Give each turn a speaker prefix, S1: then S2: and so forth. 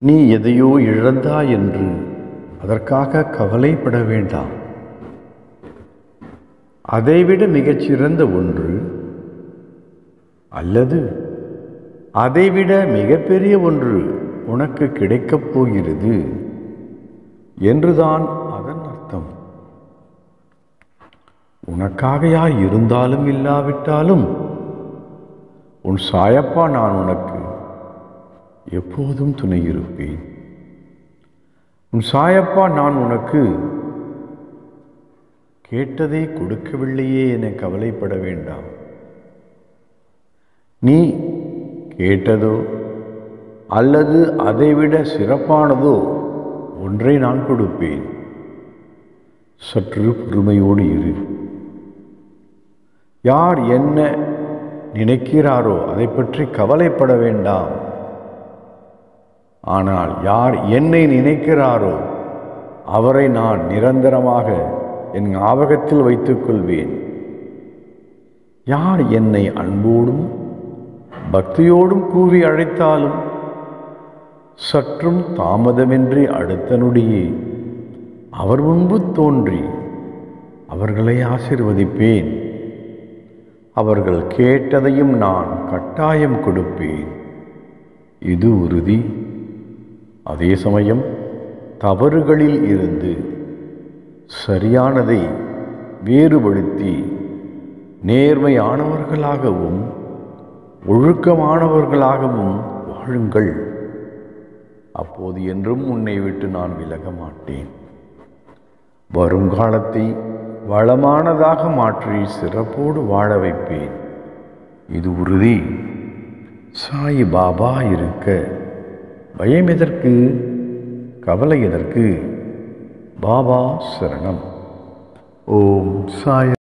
S1: நீ எதையோ இழந்தாய் என்று அதற்காக கவலைப்பட வேண்டாம் அதைவிட மிகச்சிறந்த ஒன்று அல்லது அதைவிட மிகப்பெரிய ஒன்று உனக்கு கிடைக்கப் போகிறது என்றுதான் அதன் அர்த்தம் உனக்காக யார் இருந்தாலும் இல்லாவிட்டாலும் உன் சாயப்பா நான் உனக்கு எப்போதும் துணை இருப்பேன் உன் சாயப்பா நான் உனக்கு கேட்டதை கொடுக்கவில்லையே என கவலைப்பட வேண்டாம் நீ கேட்டதோ அல்லது அதைவிட சிறப்பானதோ ஒன்றை நான் கொடுப்பேன் சற்று பொறுமையோடு இரு யார் என்ன நினைக்கிறாரோ அதை பற்றி கவலைப்பட வேண்டாம் ஆனால் யார் என்னை நினைக்கிறாரோ அவரை நான் நிரந்தரமாக என் ஞாபகத்தில் வைத்துக் கொள்வேன் யார் என்னை அன்போடும் பக்தியோடும் கூவி அழைத்தாலும் சற்றும் தாமதமின்றி அடுத்த நொடியே அவர் முன்பு தோன்றி அவர்களை ஆசிர்வதிப்பேன் அவர்கள் கேட்டதையும் நான் கட்டாயம் கொடுப்பேன் இது உறுதி அதே சமயம் தவறுகளில் இருந்து சரியானதை வேறுபடுத்தி நேர்மையானவர்களாகவும் ஒழுக்கமானவர்களாகவும் வாழுங்கள் அப்போது என்றும் உன்னை விட்டு நான் விலக மாட்டேன் வருங்காலத்தை வளமானதாக மாற்றி சிறப்போடு வாழ வைப்பேன் இது உறுதி சாய் பாபா இருக்க பயம் எதற்கு கவலை எதற்கு பாபா சரணம் ஓம் சாய்